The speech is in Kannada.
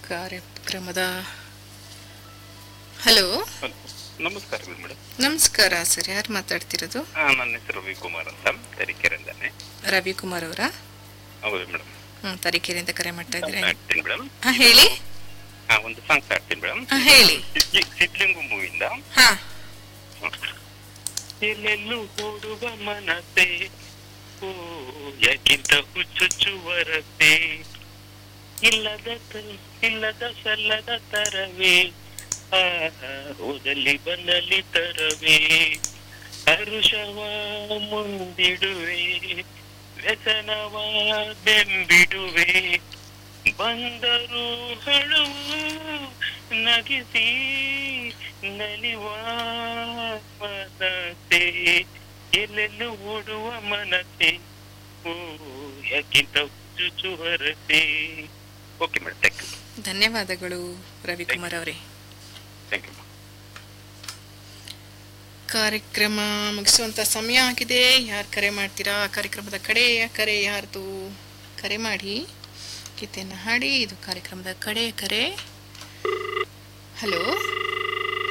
ಕಾರ್ಯಕ್ರಮದ ಹಲೋ ನಮಸ್ಕಾರಗಳು ಮೇಡಮ್ ನಮಸ್ಕಾರ ಸರ್ ಯಾರು ಮಾತಾಡ್ತಿರೋದು ನನ್ನ ಹೆಸರು ರವಿಕುಮಾರ್ ಅಂತ ತರೀಕೆರೆಯಿಂದಾನೆ ರವಿಕುಮಾರ್ ಅವರ ಹೌದು ಮೇಡಮ್ ಹ್ಮ್ ತರೀಕೆರೆಯಿಂದ ಕರೆ ಮಾಡ್ತಾ ಇದ್ರೆ ಆಡ್ತೀನಿ ಮೇಡಮ್ ಹಾ ಹೇಳಿ ಹಾ ಒಂದು ಸಾಂಗ್ಸ್ ಆಡ್ತೀನಿ ಮೇಡಮ್ ಹಾ ಹೇಳಿ ಸಿದ್ಲಿಂಗು ಮೂವಿಂದ ಹಾ ಎಲ್ಲೆಲ್ಲೂ ಓಡುವ ಮನತೆ ಓ ಯಾಕಿಂತ ಹುಚ್ಚುಚ್ಚುವರತೆ ಇಲ್ಲದ ತ- ಇಲ್ಲದ ಸಲ್ಲದ ತರವೇ ಆ ಹೋದಲ್ಲಿ ಬಂದಲ್ಲಿ ತರವೇ ಹರುಷವ ಮುಂದಿಡುವೆ ವ್ಯಸನವ ಬೆಂಬಿಡುವೆ ಬಂದರು ಹಳುವು ನಗಿಸಿ ನಲಿವ ಮನತೆ ಎಲ್ಲೆಲ್ಲೂ ಓಡುವ ಮನತೆ ಓ ಯಾಕಿಂತ ಚುಚುವರತೆ ಓಕೆ ಮೇಡಮ್ ಥ್ಯಾಂಕ್ ಯು ಧನ್ಯವಾದಗಳು ರವಿಕುಮಾರ್ ಅವರೇ ಥ್ಯಾಂಕ್ ಯು ಕಾರ್ಯಕ್ರಮ ಮುಗಿಸುವಂತ ಸಮಯ ಆಗಿದೆ ಯಾರು ಕರೆ ಮಾಡ್ತೀರಾ ಕಾರ್ಯಕ್ರಮದ ಕಡೆಯ ಕರೆ ಯಾರ್ದು ಕರೆ ಮಾಡಿ ಗೀತೆಯನ್ನು ಹಾಡಿ ಇದು ಕಾರ್ಯಕ್ರಮದ ಕಡೆ ಕರೆ ಹಲೋ